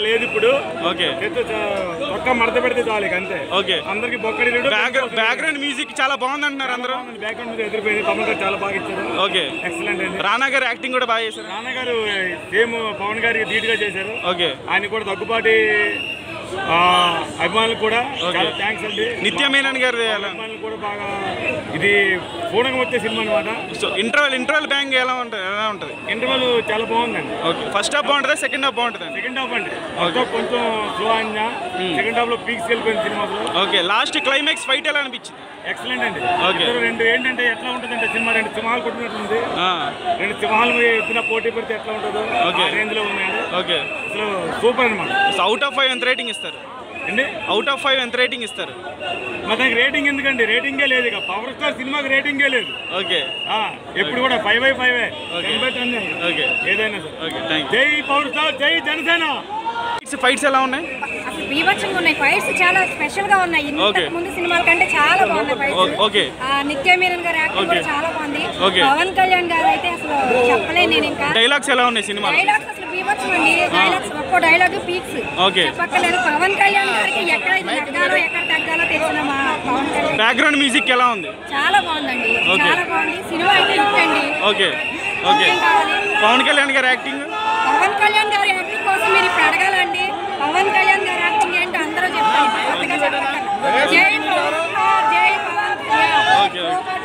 లేదు ఇప్పుడు ఓకే చేత్తో చ- ఒక్క మడత పెడితే చాలు ఇక అంతే ఓకే అందరికి బొక్కడి బ్యాక్ బ్యాక్గ్రౌండ్ మ్యూజిక్ చాలా బాగుంది అంటున్నారు అందరూ బ్యాక్గ్రౌండ్ మీద ఎదిరిపోయింది తమ్ముడు గారు చాలా బాగా ఇచ్చారు ఓకే ఎక్సలెంట్ అండి రానా గారు యాక్టింగ్ కూడా బాగా చేశారు నాన్నగారు సేమ్ పవన్ గారికి ధీటుగా చేశారు ఓకే ఆయన కూడా దగ్గుబాటి ఆ, అభిమానులకు కూడా చాలా థ్యాంక్స్ అండి నిత్య మేనన్ గారు అభిమానులు కూడా బాగా ఇది పూనకం వచ్చే సినిమా అనమాట సో ఇంటర్వెల్ ఇంటర్వెల్ బ్యాంక్ ఎలా ఉంటుంది ఎలా ఉంటుంది ఇంటర్వల్ చాలా బాగుందండి ఓకే ఫస్ట్ హాఫ్ బాగుంటుందా సెకండ్ హాఫ్ బాగుంటుందా సెకండ్ హాఫ్ అండి ఫస్ట్ హాఫ్ కొంచెం స్లో అయినా సెకండ్ హాఫ్ లో పీక్స్ వెళ్ళిపోయింది సినిమాలో ఓకే లాస్ట్ క్లైమాక్స్ ఫైట్ ఎలా అనిపించింది ఎక్సలెంట్ అండి Okay. ఇద్దరు రెండు ఏంటంటే ఎట్లా ఉంటుందంటే సినిమా రెండు సింహాలు కొట్టినట్లుంది ఆ, రెండు సింహాలు ఎత్తిన పోటీ పెడితే ఎట్లా ఉంటుందో Okay. ఆ రేంజ్ లో ఉందండి ఓకే అసలు సూపర్ అనమాట సో అవుట్ ఆఫ్ ఫైవ్ ఎంత రేటింగ్ ఇస్తారు అండి అవుట్ ఆఫ్ ఫైవ్ ఎంత రేటింగ్ ఇస్తారు మరి దానికి రేటింగ్ ఎందుకండి రేటింగే లేదు ఇక పవర్ స్టార్ సినిమాకి రేటింగే లేదు ఓకే ఆ, ఎప్పుడు కూడా five by five Okay. Ten by ten okay ఏదైనా సరే ఓకే థ్యాంక్ యూ జై పవర్ స్టార్ జై జనసేన ఫైట్స్ ఫైట్స్ ఎలా ఉన్నాయి అసలు బీభత్సంగా ఉన్నాయి ఫైట్స్ చాలా స్పెషల్ గా ఉన్నాయి Okay. ఇంతకు ముందు సినిమాల కంటే చాలా బాగున్నాయి ఓ- ఫైట్స్ ఓకే నిత్య మీనన్ గారి యాక్టింగ్ కూడా Okay. చాలా బాగుంది Okay. పవన్ కళ్యాణ్ గారు అయితే అసలు చెప్పలేను నేను ఇంకా డైలాగ్స్ ఎలా ఉన్నాయి సినిమాలో డైలాగ్స్ అసలు బీభత్సం అండి డైలాగ్స్ ఒక్కో డైలాగ్ పీక్స్ Okay. చెప్పక్కర్లేదు పవన్ కళ్యాణ్ గారికి ఎక్కడ ఇది తగ్గాలో ఎక్కడ తగ్గాలో తెలిసిన మా పవన్ కళ్యాణ్ బ్యాక్గ్రౌండ్ మ్యూజిక్ ఎలా ఉంది చాలా బాగుందండి Okay. చాలా బాగుంది సినిమా అయితే హిట్ అండి ఓకే ఓకే ఏం కావాలి పవన్ కళ్యాణ్ గారి యాక్టింగ్ పవన్ కళ్యాణ్ గారి యాక్టింగ్ కోసం మీరు ఇప్పుడు అడగాలండి పవన్ కళ్యాణ్ గారి యాక్టింగ్ ఏంటో అందరూ చెప్తారు కొత్తగా చెప్పక్కర్లేదు. జై పవన్ స్టార్, జై Pawan Kalyan okay, okay. Super